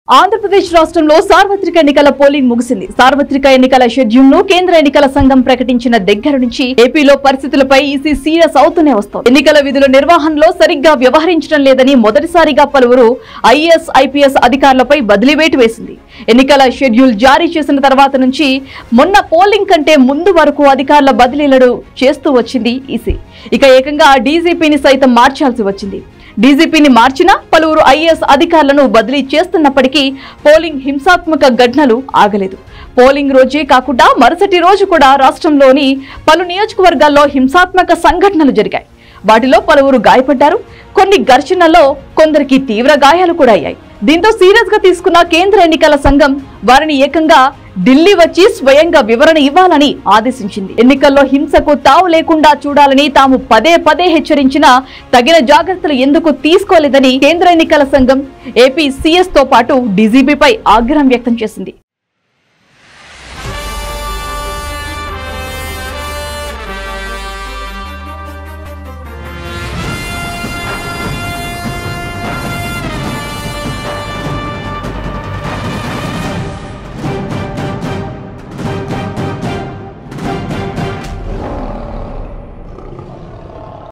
ఆంధ్రప్రదేశ్ రాష్ట్రంలో సార్వత్రిక ఎన్నికల పోలింగ్ ముగిసింది సార్వత్రిక ఎన్నికల షెడ్యూల్ ను కేంద్ర ఎన్నికల సంఘం ప్రకటించిన దగ్గర నుంచి ఏపీలో పరిస్థితులపై ఈసీ సీరియస్ అవుతూనే వస్తోంది ఎన్నికల విధుల నిర్వహణలో సరిగ్గా వ్యవహరించడం లేదని మొదటిసారిగా పలువురు ఐఏఎస్ ఐపీఎస్ అధికారులపై బదిలీ వేటు వేసింది ఎన్నికల షెడ్యూల్ జారీ చేసిన తర్వాత నుంచి మొన్న పోలింగ్ కంటే ముందు వరకు అధికారుల బదిలీలను చేస్తూ వచ్చింది ఈసీ ఇక ఏకంగా డీజీపీని సైతం మార్చాల్సి వచ్చింది డీజీపీని మార్చినా పలువురు ఐఏఎస్ అధికారులను బదిలీ చేస్తున్నప్పటికీ పోలింగ్ హింసాత్మక ఘటనలు ఆగలేదు పోలింగ్ రోజే కాకుండా మరుసటి రోజు కూడా రాష్ట్రంలోని పలు నియోజకవర్గాల్లో హింసాత్మక సంఘటనలు జరిగాయి వాటిలో పలువురు గాయపడ్డారు కొన్ని ఘర్షణల్లో కొందరికి తీవ్ర గాయాలు కూడా అయ్యాయి దీంతో సీరియస్ గా తీసుకున్న కేంద్ర ఎన్నికల సంఘం వారిని ఏకంగా ఢిల్లీ వచ్చి స్వయంగా వివరణ ఇవ్వాలని ఆదేశించింది ఎన్నికల్లో హింసకు తావు లేకుండా చూడాలని తాము పదే పదే హెచ్చరించినా తగిన జాగ్రత్తలు ఎందుకు తీసుకోలేదని కేంద్ర ఎన్నికల సంఘం ఏపీ సీఎస్ తో పాటు డీజీపీపై ఆగ్రహం వ్యక్తం చేసింది